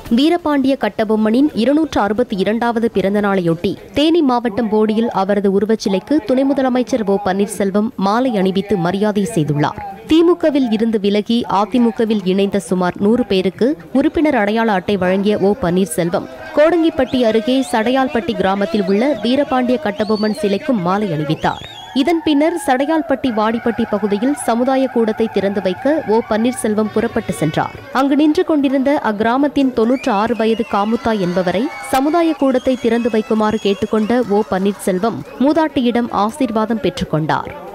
வீரபாண்டிய கட்டபொம்மனின் இருநூற்று அறுபத்தி இரண்டாவது பிறந்த நாளையொட்டி தேனி மாவட்டம் போடியில் அவரது உருவச்சிலைக்கு துணை முதலமைச்சர் ஓ பன்னீர்செல்வம் மாலை அணிவித்து மரியாதை செய்துள்ளார் திமுகவில் இருந்து விலகி அதிமுகவில் இணைந்த சுமார் நூறு பேருக்கு உறுப்பினர் அடையாள அட்டை வழங்கிய ஓ பன்னீர்செல்வம் கோடங்கிப்பட்டி அருகே சடையால்பட்டி கிராமத்தில் உள்ள வீரபாண்டிய கட்டபொம்மன் சிலைக்கும் மாலை அணிவித்தார் இதன் பின்னர் சடையால்பட்டி வாடிப்பட்டி பகுதியில் சமுதாய கூடத்தை திறந்து வைக்க ஓ பன்னீர்செல்வம் புறப்பட்டு சென்றார் அங்கு நின்று கொண்டிருந்த அக்கிராமத்தின் தொன்னூற்று ஆறு வயது காமுத்தா என்பவரை சமுதாய கூடத்தை திறந்து வைக்குமாறு கேட்டுக்கொண்ட ஓ பன்னீர்செல்வம் மூதாட்டியிடம் ஆசீர்வாதம் பெற்றுக்கொண்டார்